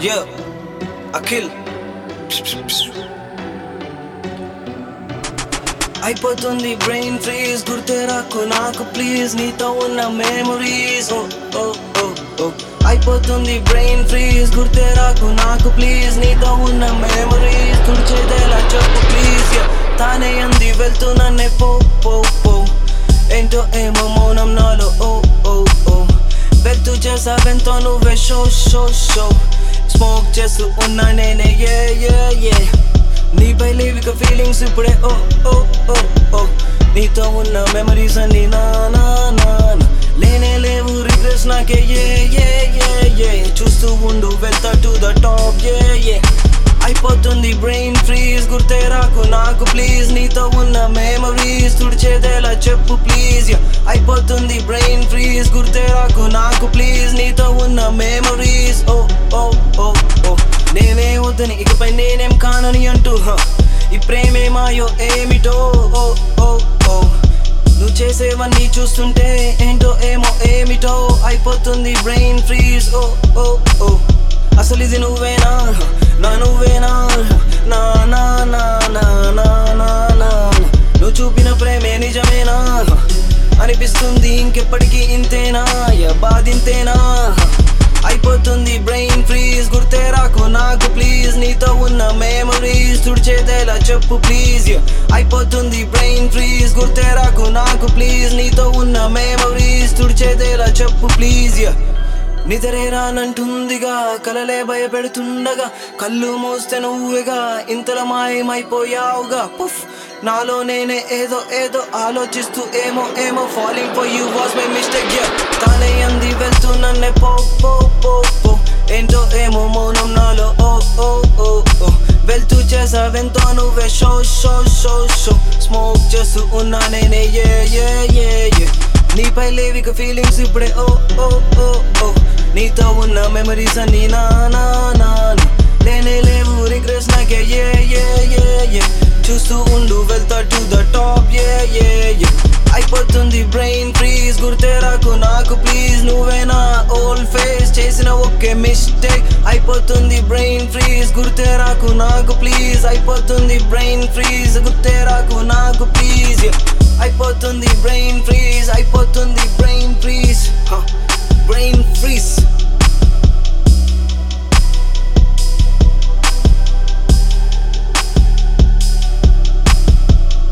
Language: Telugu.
Yeah, అఖిల్ అయిపోతుంది బ్రెయిన్ ఫ్రీజ్ గుర్తే రాకు నాకు ప్లీజ్ నీతో ఉన్న మెమరీస్ ఓ ఓ ఓ ఓ అయిపోతుంది బ్రెయిన్ ఫ్రీజ్ గుర్తే రాకు నాకు ప్లీజ్ నీతో ఉన్న మెమరీస్ తుడిచేదేలా చెప్పు ప్లీజ్ తానే అంది వెళ్తూ నన్నే పో పో పో ఏంటో ఏమో మౌనం నాలో ఓ ఓ ఓ వెళ్తూ చేసావెంతో నువ్వే షో షో షో స్మోక్ చేస్తూ ఉన్నా నేనే ఏ ఏ ఏ నీపై లేవిక ఫీలింగ్స్ ఇప్పుడే ఓ ఓ ఓ ఓ నీతో ఉన్న మెమరీస్ అన్ని నా నా నా నా. లేనే లేవు రిగ్రెట్స్ నాకే ఏ ఏ ఏ ఏ చూస్తూ ఉండు వెళ్తా టు ద టాప్ ఏ ఏ అయిపోతుంది బ్రెయిన్ ఫ్రీజ్ గుర్తే రాకు నాకు ప్లీజ్ నీతో ఉన్న మెమరీస్ తుడిచేదేలా చెప్పు ప్లీజ్ అయిపోతుంది బ్రెయిన్ ఫ్రీజ్ గుర్తే రాకు నాకు ప్లీజ్ నీతో ఉన్న మెమరీస్ ఓ ఓ ఓ ఓ నేనే వద్దని ఇకపై నేనేం కానని అంటూ హ. ఈ ప్రేమే మాయో ఏమిటో ఓ ఓ ఓ నువ్వు చేసేవన్నీ చూస్తుంటే ఏంటో ఏమో ఏమిటో అయిపోతుంది బ్రెయిన్ ఫ్రీజ్ ఓ ఓ ఓ అసలు ఇది నువ్వేనా నా నువ్వేనా నా నా నా నా నా నా నా నువ్వు చూపిన ప్రేమే నిజమేనా అనిపిస్తుంది ఇంకెప్పటికీ ఇంతేనా యా బాధింతేనా అయిపోతుంది బ్రెయిన్ ఫ్రీజ్ గుర్తే రాకు నాకు ప్లీజ్ నీతో ఉన్న మెమరీస్ తుడిచేదేలా చెప్పు ప్లీజ్ అయిపోతుంది బ్రెయిన్ ఫ్రీజ్ గుర్తే రాకు నాకు ప్లీజ్ నీతో ఉన్న మెమరీస్ తుడిచేదేలా చెప్పు ప్లీజ్ నిద్రే రానంటుందిగా కలలే భయపెడుతుండగా కళ్ళు మూస్తే నువ్వుగా ఇంతల మాయమైపోయావుగా పుఫ్ నాలో నేనే ఏదో ఏదో ఆలోచిస్తూ ఏమో ఏమో falling for you was my mistake తానే అంది వెళ్తూ నన్నే పో పో పో పో ఏంటో ఏమో మౌనం నాలో ఓ ఓ ఓ ఓ వెళ్తూ చేసావెంతో నువ్వే show show show show smoke చేస్తూ ఉన్నా నేనే ఏ ఏ ఏ ఏ నీపై లేవిక ఫీలింగ్స్ ఇప్పుడే ఓ ఓ ఓ ఓ నీతో ఉన్న మెమరీస్ అన్ని నా నా నా నా. లేనే లేవు రిగ్రెట్స్ నాకే ఏ ఏ ఏ ఏ చూస్తూ ఉండు వెళ్తా టు ద టాప్ ఏ ఏ ఏ అయిపోతుంది బ్రెయిన్ ఫ్రీజ్ గుర్తే రాకు నాకు ప్లీజ్ నువ్వేనా ఓల్డ్ ఫేస్ చేసిన ఒకే మిస్టేక్ అయిపోతుంది బ్రెయిన్ ఫ్రీజ్ గుర్తే రాకు నాకు ప్లీజ్ అయిపోతుంది బ్రెయిన్ ఫ్రీజ్ గుర్తే రాకు నాకు ప్లీజ్ అయిపోతుంది బ్రెయిన్ ఫ్రీజ్